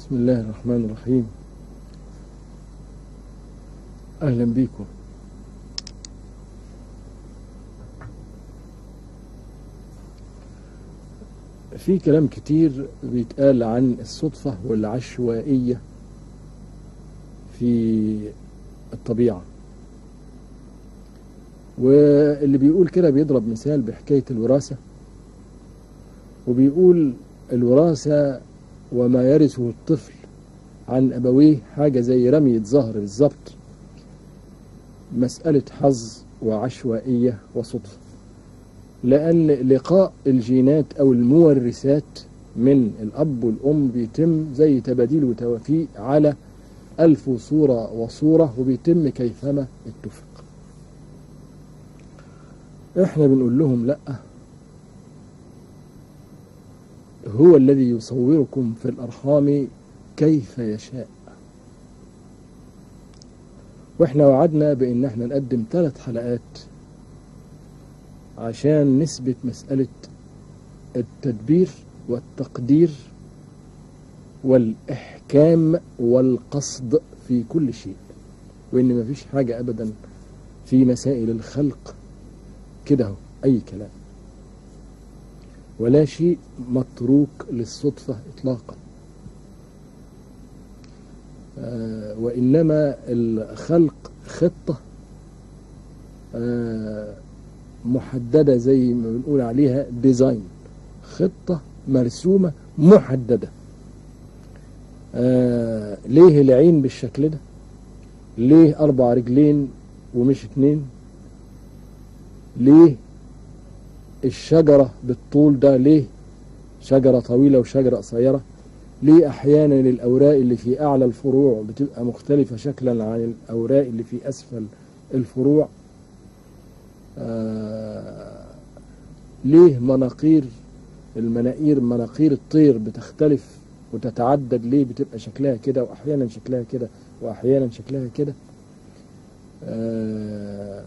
بسم الله الرحمن الرحيم أهلا بكم في كلام كتير بيتقال عن الصدفة والعشوائية في الطبيعة واللي بيقول كده بيضرب مثال بحكاية الوراثة وبيقول الوراثة وما يرثه الطفل عن أبويه حاجة زي رمية زهر بالظبط مسألة حظ وعشوائية وصدفة لأن لقاء الجينات أو المورثات من الأب والأم بيتم زي تباديل وتوافيق على ألف صورة وصورة وبيتم كيفما اتفق احنا بنقول لهم لأ هو الذي يصوركم في الأرحام كيف يشاء واحنا وعدنا بان احنا نقدم ثلاث حلقات عشان نثبت مسألة التدبير والتقدير والإحكام والقصد في كل شيء وإن مفيش حاجة أبدا في مسائل الخلق كده هو أي كلام ولا شيء متروك للصدفة إطلاقا آه وإنما الخلق خطة آه محددة زي ما بنقول عليها ديزاين خطة مرسومة محددة آه ليه العين بالشكل ده ليه أربع رجلين ومش اتنين ليه الشجرة بالطول ده ليه شجرة طويلة وشجرة قصيرة ليه أحيانا الأوراق اللي في أعلى الفروع بتبقى مختلفة شكلا عن الأوراق اللي في أسفل الفروع آه ليه مناقير المناقير مناقير الطير بتختلف وتتعدد ليه بتبقى شكلها كده وأحيانا شكلها كده وأحيانا شكلها كده آه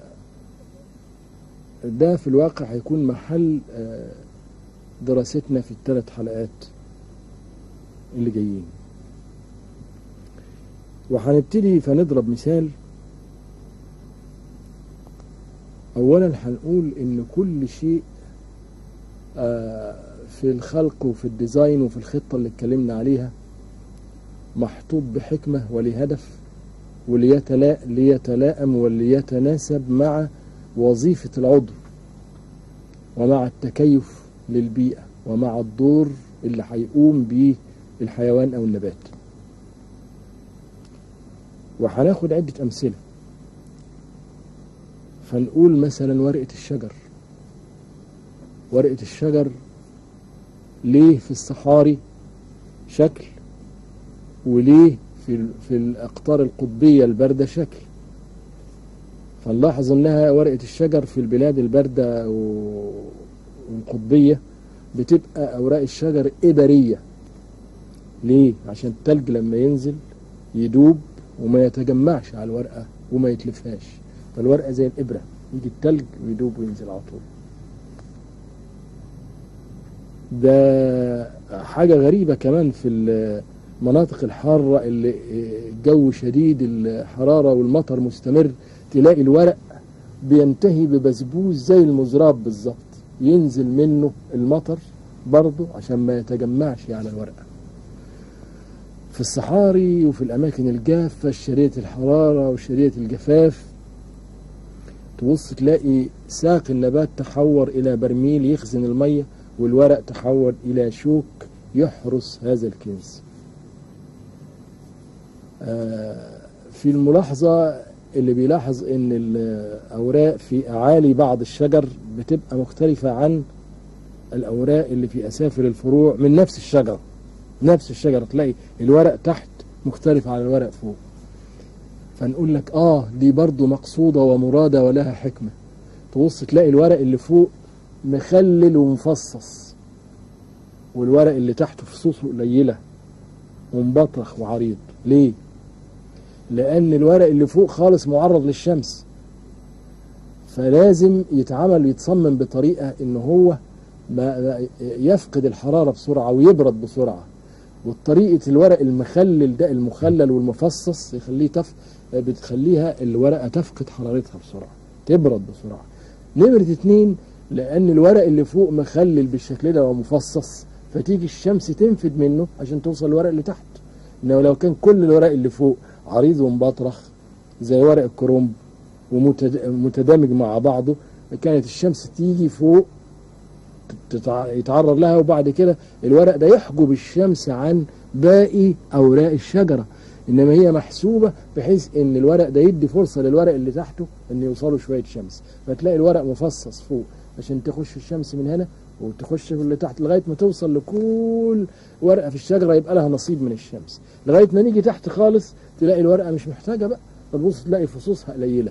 ده في الواقع هيكون محل آه دراستنا في الثلاث حلقات اللي جايين وهنبتدي فنضرب مثال اولا هنقول ان كل شيء في الخلق وفي الديزاين وفي الخطة اللي اتكلمنا عليها محطوط بحكمة ولهدف وليتلائم وليتناسب مع وظيفة العضو ومع التكيف للبيئة ومع الدور اللي هيقوم به الحيوان أو النبات وهناخد عدة أمثلة فنقول مثلا ورقة الشجر ورقة الشجر ليه في الصحاري شكل وليه في في الأقطار القطبية الباردة شكل فنلاحظ انها ورقة الشجر في البلاد الباردة والقطبية بتبقى اوراق الشجر ابرية ليه عشان التلج لما ينزل يدوب وما يتجمعش على الورقة وما يتلفهاش فالورقة زي الابرة يجي التلج ويدوب وينزل على طول ده حاجة غريبة كمان في المناطق الحارة اللي الجو شديد الحرارة والمطر مستمر تلاقي الورق بينتهي ببسبوس زي المزراب بالظبط ينزل منه المطر برضه عشان ما يتجمعش على الورقة في الصحاري وفي الأماكن الجافة شديدة الحرارة وشديدة الجفاف تبص تلاقي ساق النبات تحور إلى برميل يخزن المية والورق تحول إلى شوك يحرس هذا الكنز في الملاحظة اللي بيلاحظ ان الاوراق في اعالي بعض الشجر بتبقى مختلفة عن الاوراق اللي في اسافل الفروع من نفس الشجرة نفس الشجرة تلاقي الورق تحت مختلف عن الورق فوق فنقول لك اه دي برضو مقصودة ومرادة ولها حكمة تبص تلاقي الورق اللي فوق مخلل ومفصص والورق اللي تحته فصوصه قليلة ومبطرخ وعريض ليه لان الورق اللي فوق خالص معرض للشمس فلازم يتعمل يتصمم بطريقة ان هو ما يفقد الحرارة بسرعة ويبرد بسرعة والطريقة الورق المخلل ده المخلل والمفصص يخليه تف بتخليها الورقة تفقد حرارتها بسرعة تبرد بسرعة نمرة اتنين لأن الورق اللي فوق مخلل بالشكل ده ومفصص فتيجي الشمس تنفد منه عشان توصل الورق اللي تحت إنه لو كان كل الورق اللي فوق عريض ومبطرخ زي ورق الكرنب ومتدمج مع بعضه كانت الشمس تيجي فوق تتع- يتعرض لها وبعد كده الورق ده يحجب الشمس عن باقي اوراق الشجره انما هي محسوبه بحيث ان الورق ده يدي فرصه للورق اللي تحته ان يوصله شويه شمس فتلاقي الورق مفصص فوق عشان تخش الشمس من هنا وتخش في اللي تحت لغايه ما توصل لكل ورقه في الشجره يبقى لها نصيب من الشمس لغايه ما نيجي تحت خالص تلاقي الورقه مش محتاجه بقى فتبص تلاقي فصوصها قليله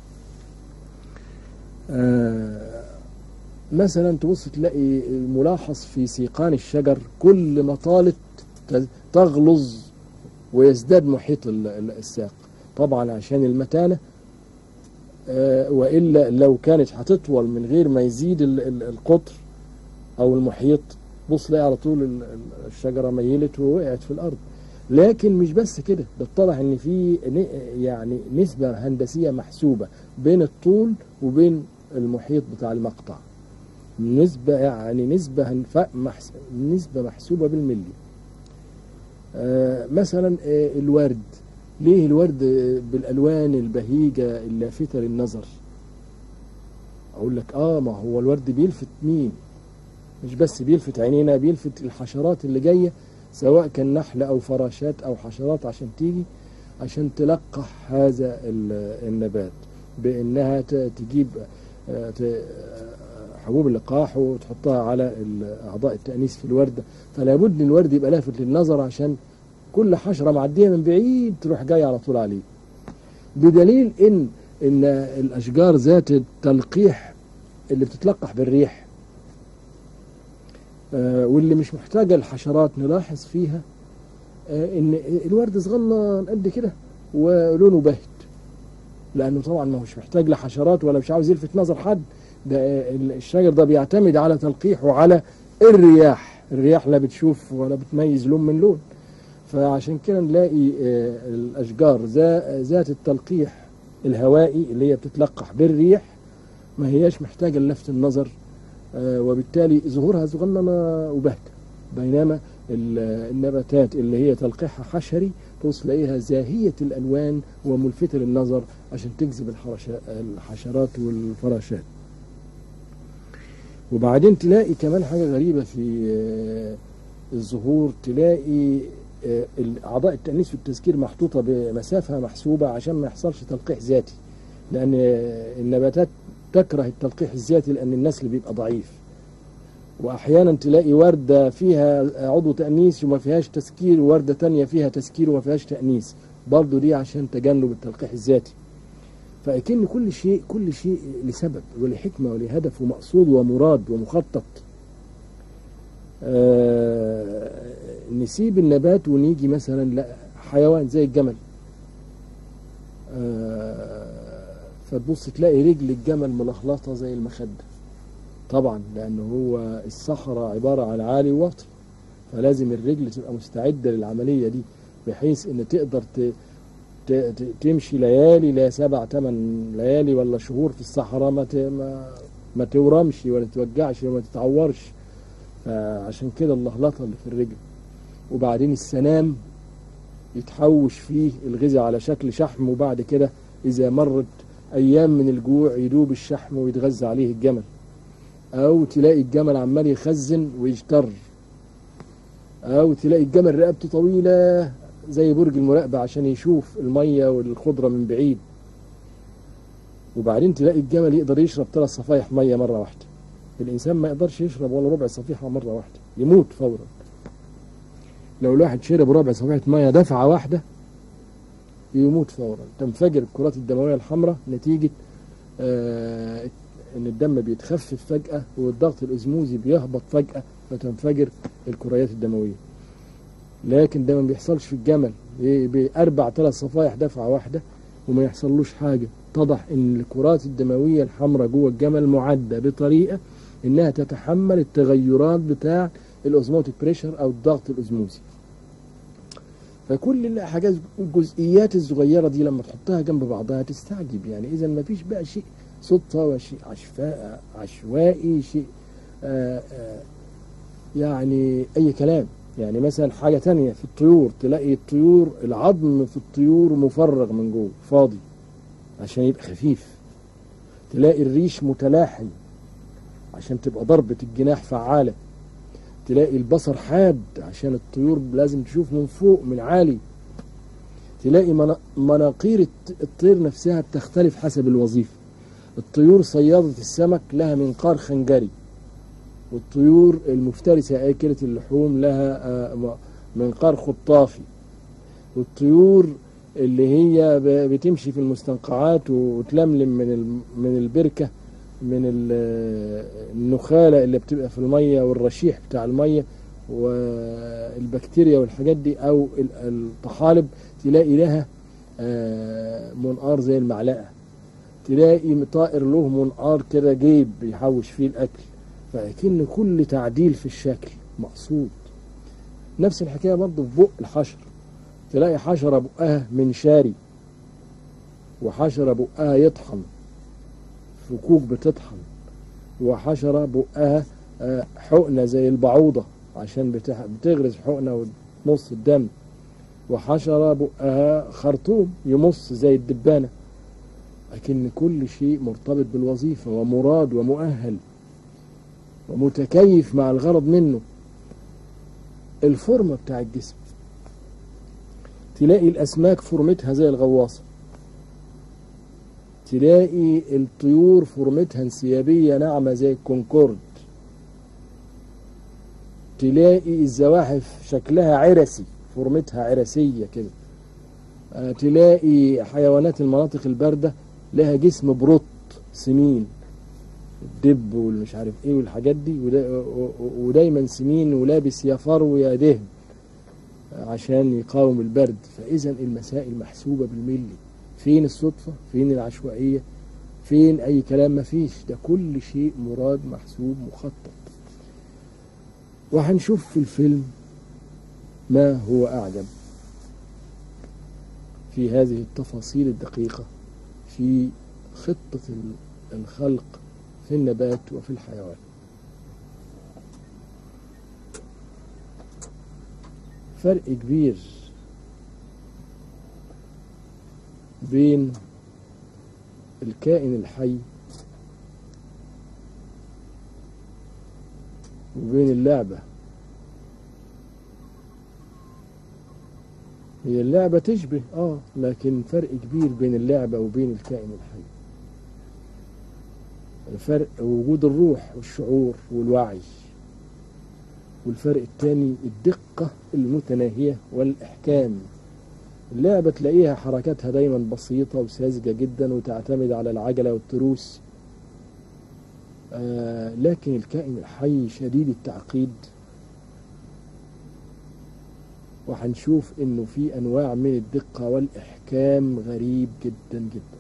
آه مثلا تبص تلاقي الملاحظ في سيقان الشجر كل ما طالت ت- تغلظ ويزداد محيط ال- ال- الساق طبعا عشان المتانة آه، وإلا لو كانت هتطول من غير ما يزيد ال- ال- القطر أو المحيط بص تلاقي على طول ال- ال- الشجرة ميلت ووقعت في الأرض لكن مش بس كده ده اتضح ان في ن- يعني نسبة هندسية محسوبة بين الطول وبين المحيط بتاع المقطع نسبة يعني نسبة هنف- محس... نسبة محسوبة بالملي آه مثلا آه الورد ليه الورد آه، بالألوان البهيجة اللافتة للنظر أقول لك آه ما هو الورد بيلفت مين مش بس بيلفت عينينا بيلفت الحشرات اللي جاية سواء كان نحل أو فراشات أو حشرات عشان تيجي عشان تلقح هذا ال- النبات بأنها ت- تجيب آه، ت- آه، حبوب اللقاح وتحطها على ال- أعضاء التأنيس في الوردة فلا بد إن الورد يبقى لافت للنظر عشان كل حشرة معدية من بعيد تروح جاية على طول عليه بدليل إن إن الأشجار ذات التلقيح اللي بتتلقح بالريح آه، واللي مش محتاجة الحشرات نلاحظ فيها آه، إن الورد صغنن قد كده ولونه باهت لأنه طبعا ما هوش محتاج لحشرات ولا مش عاوز يلفت نظر حد ده آه، الشجر ده بيعتمد على تلقيحه على الرياح الرياح لا بتشوف ولا بتميز لون من لون فعشان كده نلاقي آه، الأشجار ذا- ذات التلقيح الهوائي اللي هي بتتلقح بالريح ما هياش محتاجة للفت النظر آه، وبالتالي ظهورها صغننة وبهتة بينما ال- النباتات اللي هي تلقيحها حشري تبص تلاقيها زاهية الألوان وملفتة للنظر عشان تجذب الحرشا- الحشرات والفراشات وبعدين تلاقي كمان حاجة غريبة في آه، الظهور تلاقي آه، أعضاء التأنيث والتذكير محطوطة بمسافة محسوبة عشان ما يحصلش تلقيح ذاتي لأن آه، النباتات تكره التلقيح الذاتي لأن النسل بيبقى ضعيف وأحيانا تلاقي وردة فيها عضو تأنيث وما فيهاش تسكير ووردة تانية فيها تسكير وما فيهاش تأنيث برضه دي عشان تجنب التلقيح الذاتي فأكن كل شيء كل شيء لسبب ولحكمة ولهدف ومقصود ومراد ومخطط آه نسيب النبات ونيجي مثلا لا حيوان زي الجمل آه فتبص تلاقي رجل الجمل ملخلطة زي المخدة طبعا لأنه هو الصحراء عبارة عن عالي وواطي فلازم الرجل تبقى مستعدة للعملية دي بحيث ان تقدر ت... ت... ت... تمشي ليالي لا سبع ثمان ليالي ولا شهور في الصحراء ما ت... ما, ما تورمش ولا تتوجعش ولا تتعورش فعشان كده اللهلطة اللي في الرجل وبعدين السنام يتحوش فيه الغذاء على شكل شحم وبعد كده إذا مرت أيام من الجوع يدوب الشحم ويتغذى عليه الجمل أو تلاقي الجمل عمال يخزن ويجتر أو تلاقي الجمل رقبته طويلة زي برج المراقبة عشان يشوف المية والخضرة من بعيد وبعدين تلاقي الجمل يقدر يشرب ثلاث صفايح مية مرة واحدة الإنسان ما يقدرش يشرب ولا ربع صفيحة مرة واحدة يموت فورا لو الواحد شرب ربع صفيحة مية دفعة واحدة يموت فورا تنفجر الكرات الدموية الحمراء نتيجة آه ان الدم بيتخفف فجأة والضغط الأزموزي بيهبط فجأة فتنفجر الكريات الدموية لكن ده ما بيحصلش في الجمل بأربع ثلاث صفائح دفعة واحدة وما يحصلوش حاجة اتضح ان الكرات الدموية الحمراء جوه الجمل معدة بطريقة انها تتحمل التغيرات بتاع الاوزموتيك بريشر او الضغط الازموزي فكل الحاجات الجزئيات الصغيرة دي لما تحطها جنب بعضها تستعجب يعني إذا ما فيش بقى شيء صدفة وشيء عشفاء عشوائي شيء آآ آآ يعني أي كلام يعني مثلا حاجة تانية في الطيور تلاقي الطيور العظم في الطيور مفرغ من جوه فاضي عشان يبقى خفيف تلاقي الريش متلاحي عشان تبقى ضربة الجناح فعالة تلاقي البصر حاد عشان الطيور لازم تشوف من فوق من عالي تلاقي مناقير الطير نفسها بتختلف حسب الوظيفة الطيور صيادة السمك لها منقار خنجري والطيور المفترسة آكلة اللحوم لها منقار خطافي والطيور اللي هي بتمشي في المستنقعات وتلملم من من البركة من النخالة اللي بتبقى في المية والرشيح بتاع المية والبكتيريا والحاجات دي أو الطحالب تلاقي لها منقار زي المعلقة تلاقي طائر له منقار كده جيب بيحوش فيه الأكل فأكن كل تعديل في الشكل مقصود نفس الحكاية برضه في بق الحشر تلاقي حشرة بقها منشاري وحشرة بقها يطحن فكوك بتطحن وحشرة بقها حقنة زي البعوضة عشان بتغرز حقنة وتمص الدم وحشرة بقها خرطوم يمص زي الدبانة لكن كل شيء مرتبط بالوظيفة ومراد ومؤهل ومتكيف مع الغرض منه الفورمة بتاع الجسم تلاقي الأسماك فورمتها زي الغواصة تلاقي الطيور فورمتها انسيابية ناعمة زي الكونكورد تلاقي الزواحف شكلها عرسي فورمتها عرسية كده تلاقي حيوانات المناطق الباردة لها جسم بروت سمين الدب والمش عارف ايه والحاجات دي ودايما سمين ولابس يا فرو يا دهن عشان يقاوم البرد فاذا المسائل محسوبه بالملي فين الصدفه فين العشوائيه فين اي كلام مفيش ده كل شيء مراد محسوب مخطط وهنشوف في الفيلم ما هو اعجب في هذه التفاصيل الدقيقه في خطه الخلق في النبات وفي الحيوان فرق كبير بين الكائن الحي وبين اللعبة هي اللعبة تشبه اه لكن فرق كبير بين اللعبة وبين الكائن الحي الفرق وجود الروح والشعور والوعي والفرق الثاني الدقة المتناهية والإحكام اللعبة تلاقيها حركاتها دايما بسيطة وساذجة جدا وتعتمد على العجلة والتروس آه لكن الكائن الحي شديد التعقيد وهنشوف انه في انواع من الدقة والاحكام غريب جدا جدا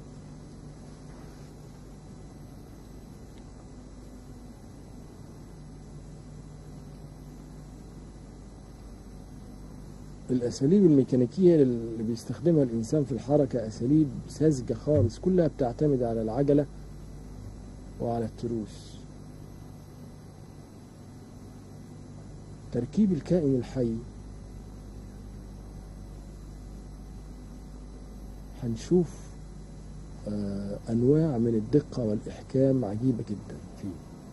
الأساليب الميكانيكية اللي بيستخدمها الإنسان في الحركة أساليب ساذجة خالص كلها بتعتمد على العجلة وعلى التروس تركيب الكائن الحي هنشوف آه أنواع من الدقة والإحكام عجيبة جدا فيه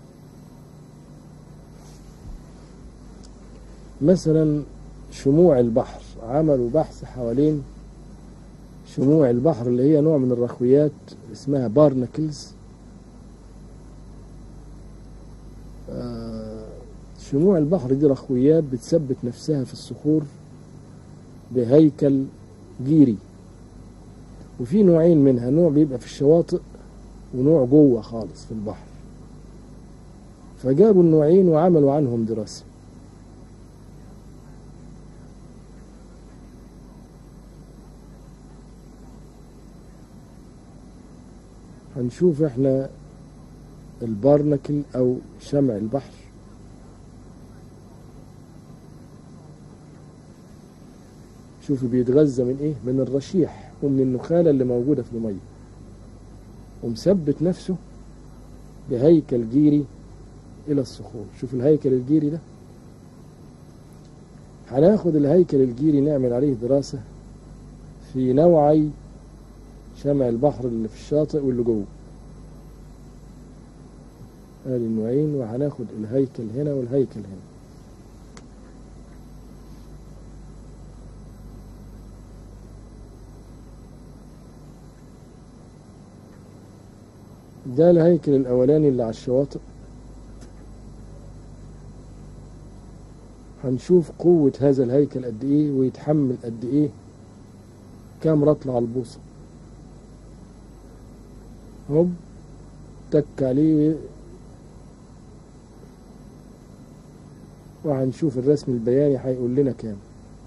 مثلا شموع البحر عملوا بحث حوالين شموع البحر اللي هي نوع من الرخويات اسمها بارنكلز آه شموع البحر دي رخويات بتثبت نفسها في الصخور بهيكل جيري وفي نوعين منها نوع بيبقى في الشواطئ ونوع جوه خالص في البحر فجابوا النوعين وعملوا عنهم دراسه هنشوف احنا البارنكل او شمع البحر شوفوا بيتغذى من ايه من الرشيح ومن النخالة اللي موجودة في المية ومثبت نفسه بهيكل جيري الى الصخور شوف الهيكل الجيري ده هناخد الهيكل الجيري نعمل عليه دراسة في نوعي شمع البحر اللي في الشاطئ واللي جوه ادي النوعين وهناخد الهيكل هنا والهيكل هنا ده الهيكل الاولاني اللي على الشواطئ هنشوف قوة هذا الهيكل قد ايه ويتحمل قد ايه كام رطل على البوصة هوب تك عليه وهنشوف الرسم البياني هيقول لنا كام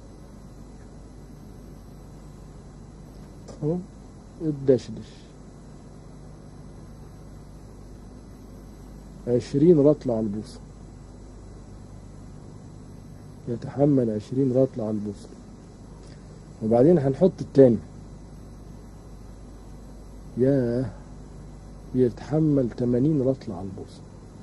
هوب الدشدش عشرين رطل على البوصة يتحمل عشرين رطل على البوصة وبعدين هنحط التاني ياه بيتحمل تمانين رطل على البوصة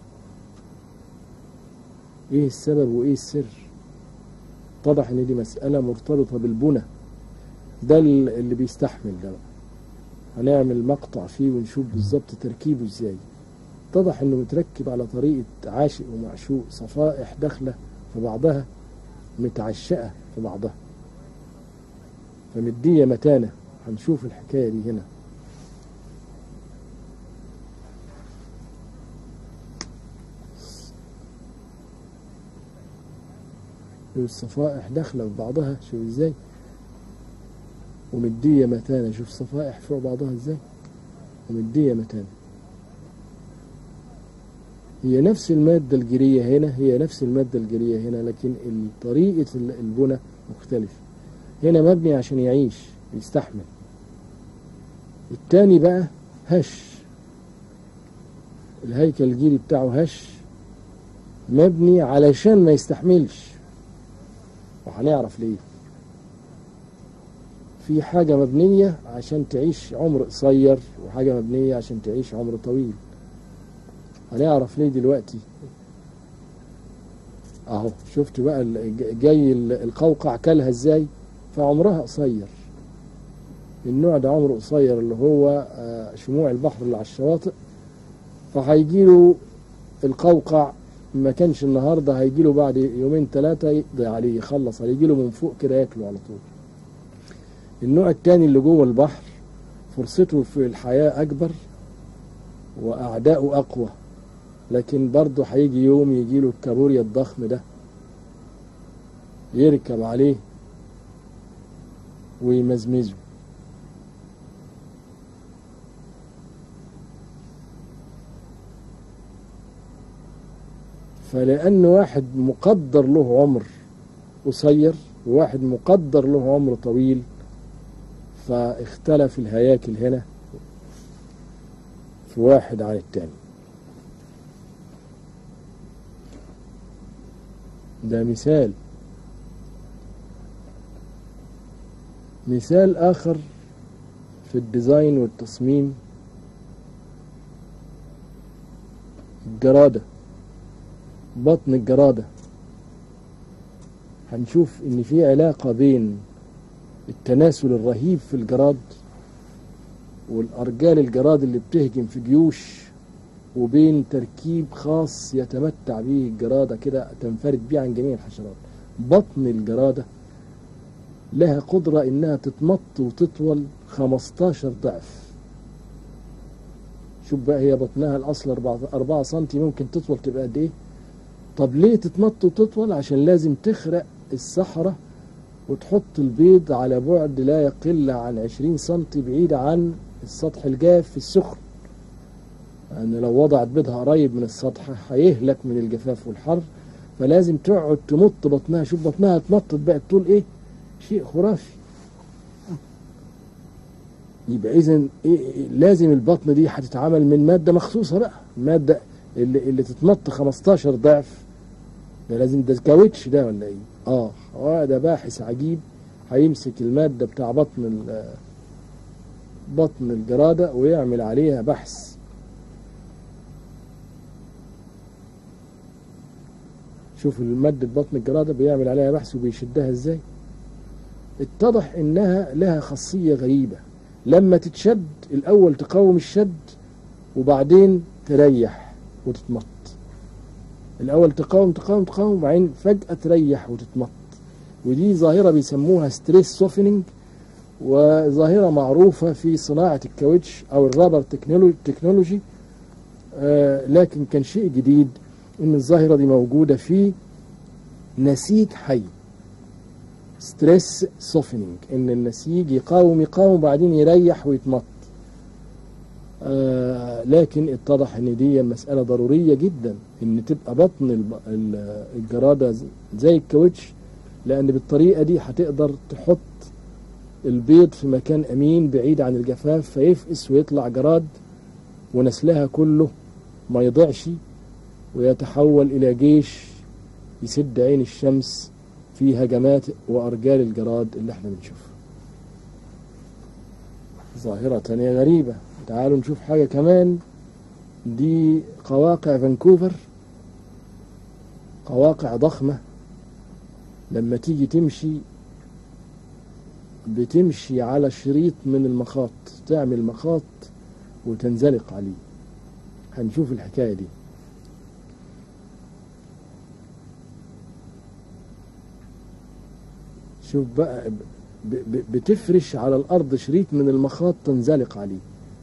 ايه السبب وايه السر اتضح ان دي مسألة مرتبطة بالبنى ده اللي بيستحمل ده بقى هنعمل مقطع فيه ونشوف بالظبط تركيبه ازاي اتضح انه متركب على طريقة عاشق ومعشوق صفائح داخلة في بعضها متعشقة في بعضها فمدية متانة هنشوف الحكاية دي هنا الصفائح داخلة في بعضها شوف ازاي ومدية متانة شوف صفائح فوق بعضها ازاي ومدية متانة هي نفس المادة الجيرية هنا هي نفس المادة الجيرية هنا لكن طريقة البنى مختلفة هنا مبني عشان يعيش يستحمل التاني بقى هش الهيكل الجيري بتاعه هش مبني علشان ما يستحملش وهنعرف ليه في حاجة مبنية عشان تعيش عمر قصير وحاجة مبنية عشان تعيش عمر طويل هنعرف ليه دلوقتي اهو شفت بقى جاي القوقع كلها ازاي فعمرها قصير النوع ده عمره قصير اللي هو شموع البحر اللي على الشواطئ فهيجيله القوقع ما كانش النهارده هيجيله بعد يومين ثلاثة يقضي عليه يخلص هيجيله من فوق كده ياكله على طول النوع التاني اللي جوه البحر فرصته في الحياة أكبر وأعداؤه أقوى لكن برضه هيجي يوم يجيله الكابوريا الضخم ده يركب عليه ويمزمزه فلأن واحد مقدر له عمر قصير وواحد مقدر له عمر طويل فاختلف الهياكل هنا في واحد عن التاني ده مثال مثال آخر في الديزاين والتصميم الجرادة بطن الجرادة هنشوف ان في علاقة بين التناسل الرهيب في الجراد والأرجال الجراد اللي بتهجم في جيوش وبين تركيب خاص يتمتع به الجرادة كده تنفرد به عن جميع الحشرات بطن الجرادة لها قدرة إنها تتمط وتطول 15 ضعف شوف بقى هي بطنها الأصل 4 4 سم ممكن تطول تبقى قد إيه طب ليه تتمط وتطول عشان لازم تخرق الصحراء وتحط البيض على بعد لا يقل عن 20 سم بعيد عن السطح الجاف السخن لأن يعني لو وضعت بيضها قريب من السطح هيهلك من الجفاف والحر فلازم تقعد تمط بطنها شوف بطنها اتمطت بقت طول ايه شيء خرافي يبقى اذا إيه لازم البطن دي هتتعمل من ماده مخصوصه بقى ماده اللي, اللي تتمط 15 ضعف ده لازم ده كاوتش ده ولا ايه اه اه ده باحث عجيب هيمسك المادة بتاع بطن ال- بطن الجرادة ويعمل عليها بحث شوف المادة بطن الجرادة بيعمل عليها بحث وبيشدها ازاي اتضح انها لها خاصية غريبة لما تتشد الاول تقاوم الشد وبعدين تريح وتتمط الاول تقاوم تقاوم تقاوم وبعدين فجأة تريح وتتمط ودي ظاهرة بيسموها ستريس سوفيننج وظاهرة معروفة في صناعة الكاوتش أو الرابر تكنولو- تكنولوجي آه، لكن كان شيء جديد إن الظاهرة دي موجودة في نسيج حي ستريس سوفيننج إن النسيج يقاوم يقاوم وبعدين يريح ويتمط آه، لكن اتضح ان دي مسألة ضرورية جدا ان تبقى بطن الب- ال- الجرادة ز- زي الكاوتش لان بالطريقة دي هتقدر تحط البيض في مكان امين بعيد عن الجفاف فيفقس ويطلع جراد ونسلها كله ما يضيعش ويتحول الى جيش يسد عين الشمس في هجمات وارجال الجراد اللي احنا بنشوفها ظاهرة تانية غريبة تعالوا نشوف حاجة كمان دي قواقع فانكوفر قواقع ضخمة لما تيجي تمشي بتمشي على شريط من المخاط تعمل مخاط وتنزلق عليه هنشوف الحكاية دي شوف بقى ب- ب- بتفرش على الأرض شريط من المخاط تنزلق عليه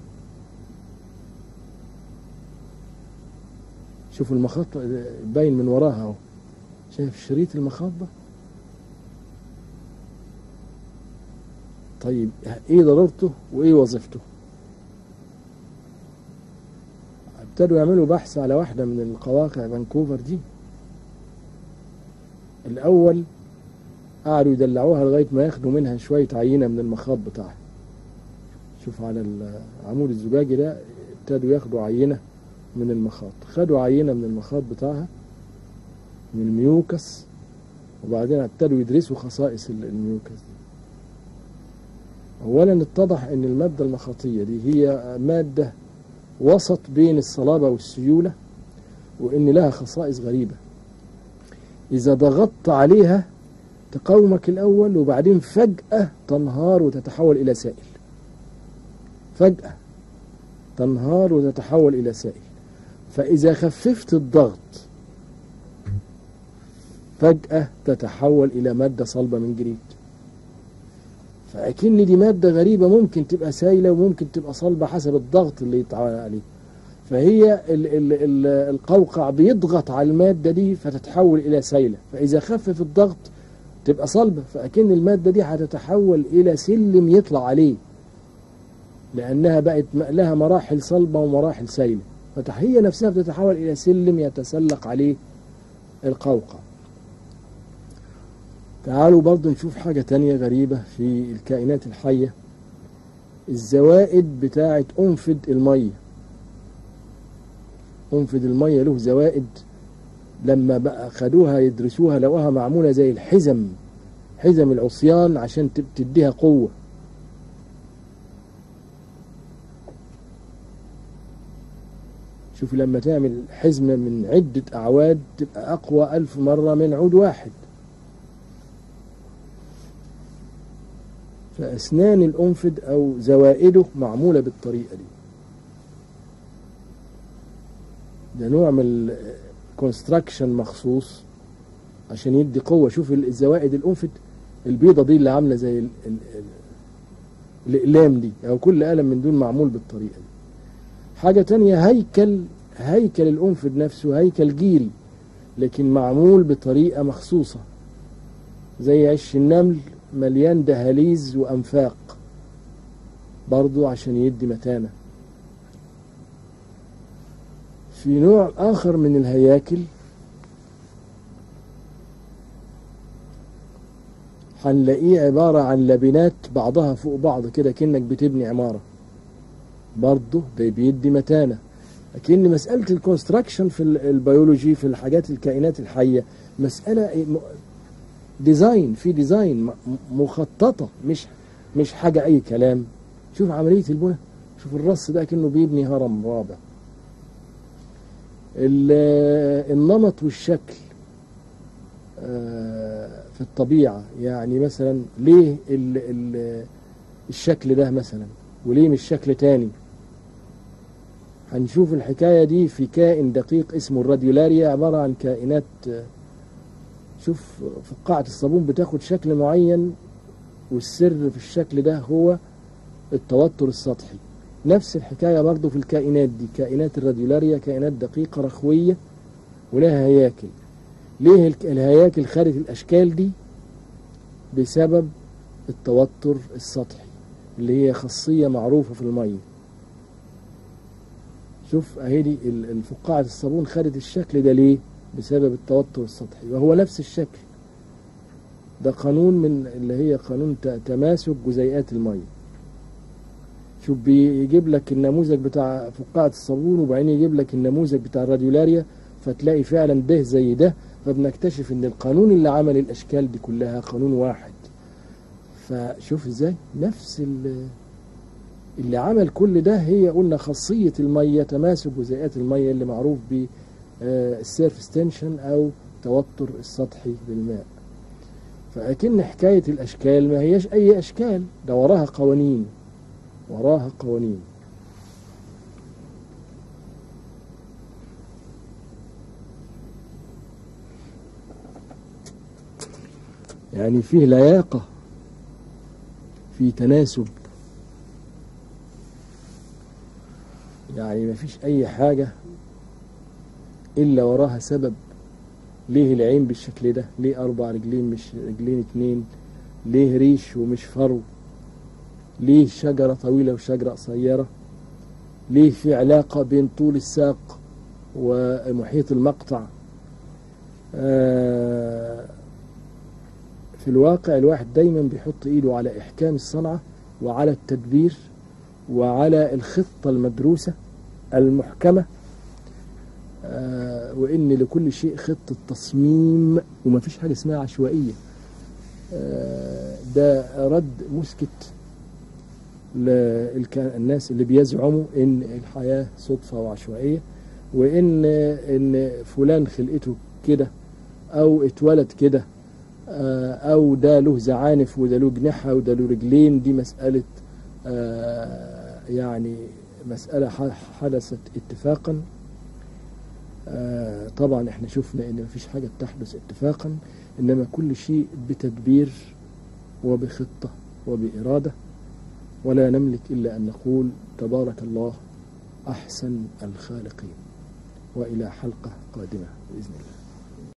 شوف المخاط باين من وراها اهو شايف شريط المخاط ده طيب ايه ضرورته وايه وظيفته ابتدوا يعملوا بحث على واحدة من القواقع فانكوفر دي الأول قعدوا يدلعوها لغاية ما ياخدوا منها شوية عينة من المخاط بتاعها شوف على العمود الزجاجي ده ابتدوا ياخدوا عينة من المخاط خدوا عينة من المخاط بتاعها من الميوكس وبعدين ابتدوا يدرسوا خصائص ال- الميوكس دي أولا اتضح أن المادة المخاطية دي هي مادة وسط بين الصلابة والسيولة وأن لها خصائص غريبة إذا ضغطت عليها تقاومك الأول وبعدين فجأة تنهار وتتحول إلى سائل فجأة تنهار وتتحول إلى سائل فإذا خففت الضغط فجأة تتحول إلى مادة صلبة من جديد فأكن دي مادة غريبة ممكن تبقى سائلة وممكن تبقى صلبة حسب الضغط اللي يتعامل عليه فهي ال ال ال القوقع بيضغط على المادة دي فتتحول إلى سائلة فإذا خفف الضغط تبقى صلبة فأكن المادة دي هتتحول إلى سلم يطلع عليه لأنها بقت م- لها مراحل صلبة ومراحل سائلة فهي نفسها بتتحول إلى سلم يتسلق عليه القوقع تعالوا برضو نشوف حاجة تانية غريبة في الكائنات الحية الزوائد بتاعة أنفد المية أنفد المية له زوائد لما بقى خدوها يدرسوها لقوها معمولة زي الحزم حزم العصيان عشان تب- تديها قوة شوف لما تعمل حزمة من عدة أعواد تبقى أقوى ألف مرة من عود واحد فأسنان الأنفد أو زوائده معمولة بالطريقة دي ده نوع من الكونستراكشن مخصوص عشان يدي قوة شوف الزوائد الأنفد البيضة دي اللي عاملة زي ال- ال- ال- الأقلام دي أو كل قلم من دول معمول بالطريقة دي حاجة تانية هيكل هيكل الأنفد نفسه هيكل جيري لكن معمول بطريقة مخصوصة زي عش النمل مليان دهاليز وأنفاق برضو عشان يدي متانة في نوع آخر من الهياكل هنلاقيه عبارة عن لبنات بعضها فوق بعض كده كأنك بتبني عمارة برضه ده بيدي متانة لكن مسألة الكونستراكشن في ال- البيولوجي في الحاجات الكائنات الحية مسألة م- ديزاين في ديزاين م- مخططة مش مش حاجة أي كلام شوف عملية البنى شوف الرص ده كأنه بيبني هرم رابع ال- النمط والشكل آه، في الطبيعة يعني مثلا ليه ال ال الشكل ده مثلا وليه مش شكل تاني هنشوف الحكاية دي في كائن دقيق اسمه الراديولاريا عبارة عن كائنات آه، شوف فقاعة الصابون بتاخد شكل معين والسر في الشكل ده هو التوتر السطحي نفس الحكاية برضو في الكائنات دي كائنات الراديولاريا كائنات دقيقة رخوية ولها هياكل ليه الك- الهياكل خدت الأشكال دي بسبب التوتر السطحي اللي هي خاصية معروفة في المية شوف اهي دي ال- الفقاعة الصابون خدت الشكل ده ليه بسبب التوتر السطحي وهو نفس الشكل ده قانون من اللي هي قانون ت- تماسك جزيئات المية شوف بيجيب لك النموذج بتاع فقاعة الصابون وبعدين يجيب لك النموذج بتاع الراديولاريا فتلاقي فعلا ده زي ده فبنكتشف ان القانون اللي عمل الاشكال دي كلها قانون واحد فشوف ازاي نفس ال- اللي عمل كل ده هي قلنا خاصية المية تماسك جزيئات المية اللي معروف ب السيرفس تنشن او توتر السطحي للماء فأكن حكاية الأشكال ما هيش أي أشكال ده وراها قوانين وراها قوانين يعني فيه لياقة في تناسب يعني ما فيش أي حاجة إلا وراها سبب ليه العين بالشكل ده ليه أربع رجلين مش رجلين اتنين ليه ريش ومش فرو ليه شجرة طويلة وشجرة قصيرة ليه في علاقة بين طول الساق ومحيط المقطع آه، في الواقع الواحد دايما بيحط ايده على احكام الصنعة وعلى التدبير وعلى الخطة المدروسة المحكمة آه، وان لكل شيء خطة تصميم وما فيش حاجة اسمها عشوائية آه، ده رد مسكت للناس اللي بيزعموا ان الحياة صدفة وعشوائية وان ان فلان خلقته كده او اتولد كده آه، او ده له زعانف وده له جناحة وده له رجلين دي مسألة آه، يعني مسألة ح- حدثت اتفاقا آه، طبعا احنا شفنا ان مفيش حاجة بتحدث اتفاقا انما كل شيء بتدبير وبخطة وبإرادة ولا نملك إلا أن نقول تبارك الله أحسن الخالقين وإلى حلقة قادمة بإذن الله